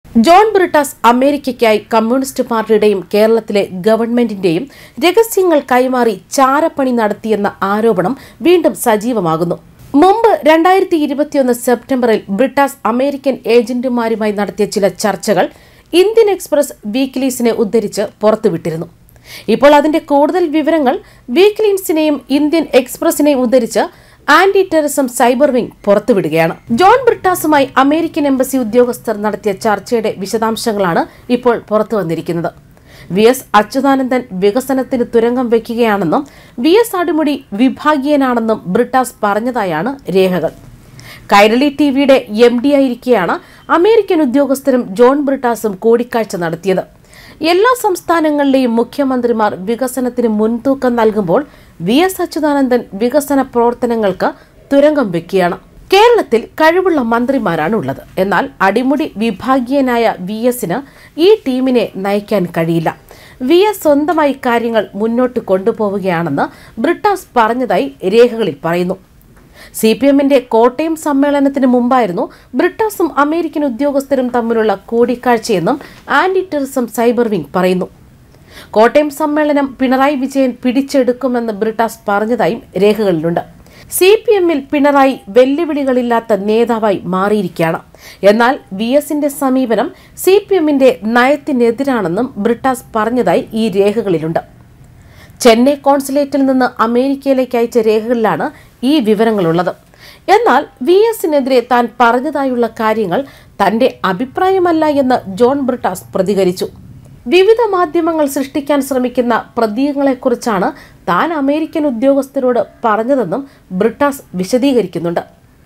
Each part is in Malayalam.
ജോൺ ബ്രിട്ടാസ് അമേരിക്കയ്ക്കായി കമ്മ്യൂണിസ്റ്റ് പാർട്ടിയുടെയും കേരളത്തിലെ ഗവൺമെന്റിന്റെയും രഹസ്യങ്ങൾ കൈമാറി ചാരപ്പണി നടത്തിയെന്ന ആരോപണം വീണ്ടും സജീവമാകുന്നു മുമ്പ് രണ്ടായിരത്തി ഇരുപത്തിയൊന്ന് സെപ്റ്റംബറിൽ ബ്രിട്ടാസ് അമേരിക്കൻ ഏജന്റുമാരുമായി നടത്തിയ ചില ചർച്ചകൾ ഇന്ത്യൻ എക്സ്പ്രസ് വീക്ക്ലീസിനെ ഉദ്ധരിച്ച് പുറത്തുവിട്ടിരുന്നു ഇപ്പോൾ അതിന്റെ കൂടുതൽ വിവരങ്ങൾ വീക്ക്ലീൻസിനെയും ഇന്ത്യൻ എക്സ്പ്രസിനെയും ഉദ്ധരിച്ച് ആന്റി ടെററിസം സൈബർ വിംഗ് പുറത്തുവിടുകയാണ് ജോൺ ബ്രിട്ടാസുമായി അമേരിക്കൻ എംബസി ഉദ്യോഗസ്ഥർ നടത്തിയ ചർച്ചയുടെ വിശദാംശങ്ങളാണ് ഇപ്പോൾ പുറത്തു വന്നിരിക്കുന്നത് വി എസ് അച്യുതാനന്ദൻ വികസനത്തിന് തുരങ്കം വയ്ക്കുകയാണെന്നും വി എസ് അടിമുടി വിഭാഗീയനാണെന്നും ബ്രിട്ടാസ് പറഞ്ഞതായാണ് രേഖകൾ കൈരളി ടി വിയുടെ എം ഡി ആയിരിക്കെയാണ് അമേരിക്കൻ ഉദ്യോഗസ്ഥരും ജോൺ ബ്രിട്ടാസും കൂടിക്കാഴ്ച നടത്തിയത് എല്ലാ സംസ്ഥാനങ്ങളിലെയും മുഖ്യമന്ത്രിമാർ വികസനത്തിന് മുൻതൂക്കം നൽകുമ്പോൾ വി എസ് അച്യുതാനന്ദൻ വികസന പ്രവർത്തനങ്ങൾക്ക് തുരങ്കം വെക്കുകയാണ് കേരളത്തിൽ കഴിവുള്ള മന്ത്രിമാരാണ് ഉള്ളത് എന്നാൽ അടിമുടി വിഭാഗീയനായ വി എസിന് ഈ ടീമിനെ നയിക്കാൻ കഴിയില്ല വി എസ് സ്വന്തമായി കാര്യങ്ങൾ മുന്നോട്ട് കൊണ്ടുപോവുകയാണെന്ന് ബ്രിട്ടാസ് പറഞ്ഞതായി രേഖകളിൽ പറയുന്നു സി പി എമ്മിന്റെ കോട്ടയം സമ്മേളനത്തിന് മുമ്പായിരുന്നു ബ്രിട്ടാസും അമേരിക്കൻ ഉദ്യോഗസ്ഥരും തമ്മിലുള്ള കൂടിക്കാഴ്ചയെന്നും ആന്റി ടെറിസം സൈബർ വിംഗ് പറയുന്നു കോട്ടയം സമ്മേളനം പിണറായി വിജയൻ പിടിച്ചെടുക്കുമെന്ന് ബ്രിട്ടാസ് പറഞ്ഞതായും രേഖകളിലുണ്ട് സി പി എമ്മിൽ പിണറായി വെല്ലുവിളികളില്ലാത്ത നേതാവായി മാറിയിരിക്കുകയാണ് എന്നാൽ വി എസിന്റെ സമീപനം സി പി എമ്മിന്റെ നയത്തിനെതിരാണെന്നും ബ്രിട്ടാസ് പറഞ്ഞതായി ഈ രേഖകളിലുണ്ട് ചെന്നൈ കോൺസുലേറ്റിൽ നിന്ന് അമേരിക്കയിലേക്ക് അയച്ച രേഖകളിലാണ് ഈ വിവരങ്ങളുള്ളത് എന്നാൽ വി എസിനെതിരെ താൻ പറഞ്ഞതായുള്ള കാര്യങ്ങൾ തന്റെ അഭിപ്രായമല്ല എന്ന് ജോൺ ബ്രിട്ടാസ് പ്രതികരിച്ചു വിവിധ മാധ്യമങ്ങൾ സൃഷ്ടിക്കാൻ ശ്രമിക്കുന്ന പ്രതീകങ്ങളെക്കുറിച്ചാണ് താൻ അമേരിക്കൻ ഉദ്യോഗസ്ഥരോട് പറഞ്ഞതെന്നും ബ്രിട്ടാസ് വിശദീകരിക്കുന്നുണ്ട്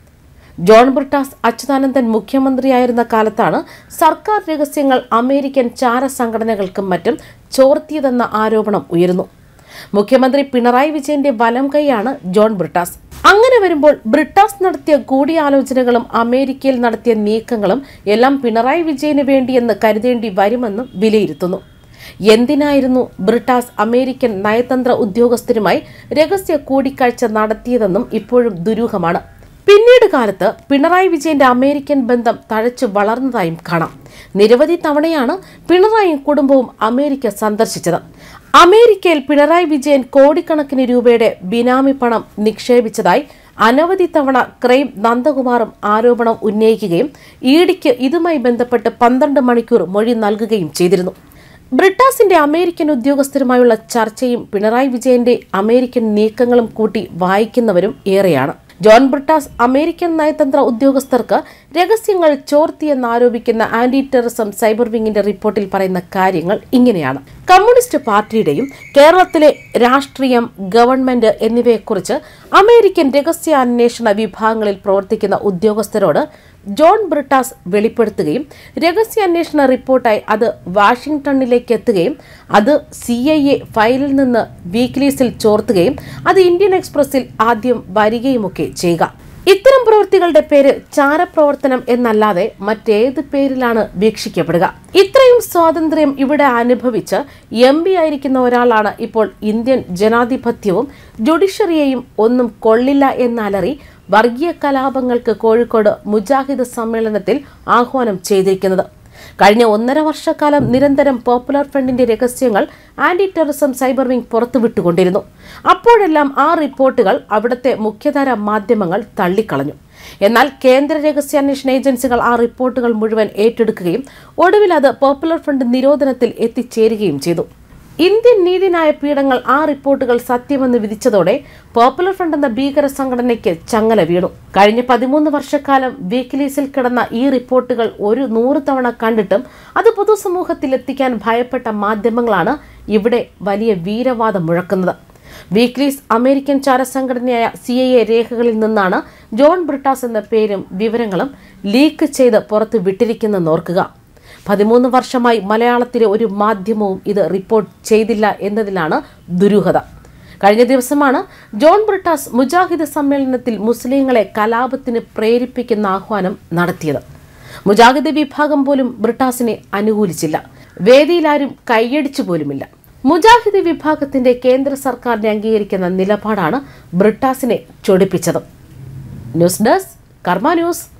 ജോൺ ബ്രിട്ടാസ് അച്യുതാനന്ദൻ മുഖ്യമന്ത്രിയായിരുന്ന കാലത്താണ് സർക്കാർ രഹസ്യങ്ങൾ അമേരിക്കൻ ചാര സംഘടനകൾക്കും മറ്റും ചോർത്തിയതെന്ന ആരോപണം ഉയരുന്നു മുഖ്യമന്ത്രി പിണറായി വിജയന്റെ വലം കൈയാണ് ജോൺ ബ്രിട്ടാസ് അങ്ങനെ വരുമ്പോൾ ബ്രിട്ടാസ് നടത്തിയ കൂടിയാലോചനകളും അമേരിക്കയിൽ നടത്തിയ നീക്കങ്ങളും എല്ലാം പിണറായി വിജയന് വേണ്ടിയെന്ന് കരുതേണ്ടി വരുമെന്നും വിലയിരുത്തുന്നു എന്തിനായിരുന്നു ബ്രിട്ടാസ് അമേരിക്കൻ നയതന്ത്ര ഉദ്യോഗസ്ഥരുമായി രഹസ്യ കൂടിക്കാഴ്ച നടത്തിയതെന്നും ഇപ്പോഴും ദുരൂഹമാണ് പിന്നീട് കാലത്ത് പിണറായി വിജയന്റെ അമേരിക്കൻ ബന്ധം തഴച്ചു വളർന്നതായും കാണാം നിരവധി തവണയാണ് പിണറായിയും കുടുംബവും അമേരിക്ക സന്ദർശിച്ചത് അമേരിക്കയിൽ പിണറായി വിജയൻ കോടിക്കണക്കിന് രൂപയുടെ ബിനാമി പണം നിക്ഷേപിച്ചതായി അനവധി തവണ ക്രൈം നന്ദകുമാറും ആരോപണം ഉന്നയിക്കുകയും ഇഡിക്ക് ഇതുമായി ബന്ധപ്പെട്ട് പന്ത്രണ്ട് മണിക്കൂർ മൊഴി നൽകുകയും ചെയ്തിരുന്നു ബ്രിട്ടാസിന്റെ അമേരിക്കൻ ഉദ്യോഗസ്ഥരുമായുള്ള ചർച്ചയും പിണറായി വിജയന്റെ അമേരിക്കൻ നീക്കങ്ങളും കൂട്ടി വായിക്കുന്നവരും ഏറെയാണ് ജോൺ ബ്രിട്ടാസ് അമേരിക്കൻ നയതന്ത്ര ഉദ്യോഗസ്ഥർക്ക് രഹസ്യങ്ങൾ ചോർത്തിയെന്നാരോപിക്കുന്ന ആന്റി ടെററിസം സൈബർ വിങ്ങിന്റെ റിപ്പോർട്ടിൽ പറയുന്ന കാര്യങ്ങൾ ഇങ്ങനെയാണ് കമ്മ്യൂണിസ്റ്റ് പാർട്ടിയുടെയും കേരളത്തിലെ രാഷ്ട്രീയം ഗവൺമെന്റ് എന്നിവയെക്കുറിച്ച് അമേരിക്കൻ രഹസ്യാന്വേഷണ വിഭാഗങ്ങളിൽ പ്രവർത്തിക്കുന്ന ഉദ്യോഗസ്ഥരോട് ജോൺ ബ്രിട്ടാസ് വെളിപ്പെടുത്തുകയും രഹസ്യാന്വേഷണ റിപ്പോർട്ടായി അത് വാഷിംഗ്ടണിലേക്ക് എത്തുകയും അത് സി ഐ എ ഫയലിൽ നിന്ന് വീക്ക്ലീസിൽ ചോർത്തുകയും അത് ഇന്ത്യൻ എക്സ്പ്രസിൽ ആദ്യം വരികയുമൊക്കെ ചെയ്യുക ഇത്തരം പ്രവൃത്തികളുടെ പേര് ചാരപ്രവർത്തനം എന്നല്ലാതെ മറ്റേത് പേരിലാണ് വീക്ഷിക്കപ്പെടുക ഇത്രയും സ്വാതന്ത്ര്യം ഇവിടെ അനുഭവിച്ച് എം പി ആയിരിക്കുന്ന ഒരാളാണ് ഇപ്പോൾ ഇന്ത്യൻ ജനാധിപത്യവും ജുഡീഷ്യറിയെയും ഒന്നും കൊള്ളില്ല എന്നലറി വർഗീയ കലാപങ്ങൾക്ക് കോഴിക്കോട് മുജാഹിദ് സമ്മേളനത്തിൽ ആഹ്വാനം ചെയ്തിരിക്കുന്നത് കഴിഞ്ഞ ഒന്നര വർഷക്കാലം നിരന്തരം പോപ്പുലർ ഫ്രണ്ടിന്റെ രഹസ്യങ്ങൾ ആന്റി ടെററിസം സൈബർ വിംഗ് പുറത്തുവിട്ടുകൊണ്ടിരുന്നു അപ്പോഴെല്ലാം ആ റിപ്പോർട്ടുകൾ അവിടുത്തെ മുഖ്യധാര മാധ്യമങ്ങൾ തള്ളിക്കളഞ്ഞു എന്നാൽ കേന്ദ്ര രഹസ്യാന്വേഷണ ഏജൻസികൾ ആ റിപ്പോർട്ടുകൾ മുഴുവൻ ഏറ്റെടുക്കുകയും ഒടുവിൽ അത് പോപ്പുലർ ഫ്രണ്ട് നിരോധനത്തിൽ എത്തിച്ചേരുകയും ചെയ്തു ഇന്ത്യൻ നീതിന്യായ പീഠങ്ങൾ ആ റിപ്പോർട്ടുകൾ സത്യമെന്ന് വിധിച്ചതോടെ പോപ്പുലർ ഫ്രണ്ട് എന്ന ഭീകര സംഘടനയ്ക്ക് ചങ്ങല വീണു കഴിഞ്ഞ പതിമൂന്ന് വർഷക്കാലം വീക്ക്ലീസിൽ കിടന്ന ഈ റിപ്പോർട്ടുകൾ ഒരു നൂറ് തവണ കണ്ടിട്ടും അത് പൊതുസമൂഹത്തിൽ എത്തിക്കാൻ ഭയപ്പെട്ട മാധ്യമങ്ങളാണ് ഇവിടെ വലിയ വീരവാദം മുഴക്കുന്നത് വീക്ക്ലീസ് അമേരിക്കൻ ചാരസംഘടനയായ സി ഐ എ രേഖകളിൽ നിന്നാണ് ജോൺ ബ്രിട്ടാസ് എന്ന പേരും വിവരങ്ങളും ലീക്ക് ചെയ്ത് പുറത്ത് വിട്ടിരിക്കുന്നെന്ന് ഓർക്കുക പതിമൂന്ന് വർഷമായി മലയാളത്തിലെ ഒരു മാധ്യമവും ഇത് റിപ്പോർട്ട് ചെയ്തില്ല എന്നതിലാണ് ദുരൂഹത കഴിഞ്ഞ ദിവസമാണ് ജോൺ ബ്രിട്ടാസ് മുജാഹിദ് സമ്മേളനത്തിൽ മുസ്ലിങ്ങളെ കലാപത്തിന് പ്രേരിപ്പിക്കുന്ന ആഹ്വാനം നടത്തിയത് മുജാഹിദ് വിഭാഗം പോലും ബ്രിട്ടാസിനെ അനുകൂലിച്ചില്ല വേദിയിലാരും കൈയടിച്ചു പോലുമില്ല മുജാഹിദ് വിഭാഗത്തിന്റെ കേന്ദ്ര സർക്കാരിനെ അംഗീകരിക്കുന്ന നിലപാടാണ് ബ്രിട്ടാസിനെ ചൊടിപ്പിച്ചത് ന്യൂസ് ഡെസ്ക് കർമ്മ ന്യൂസ്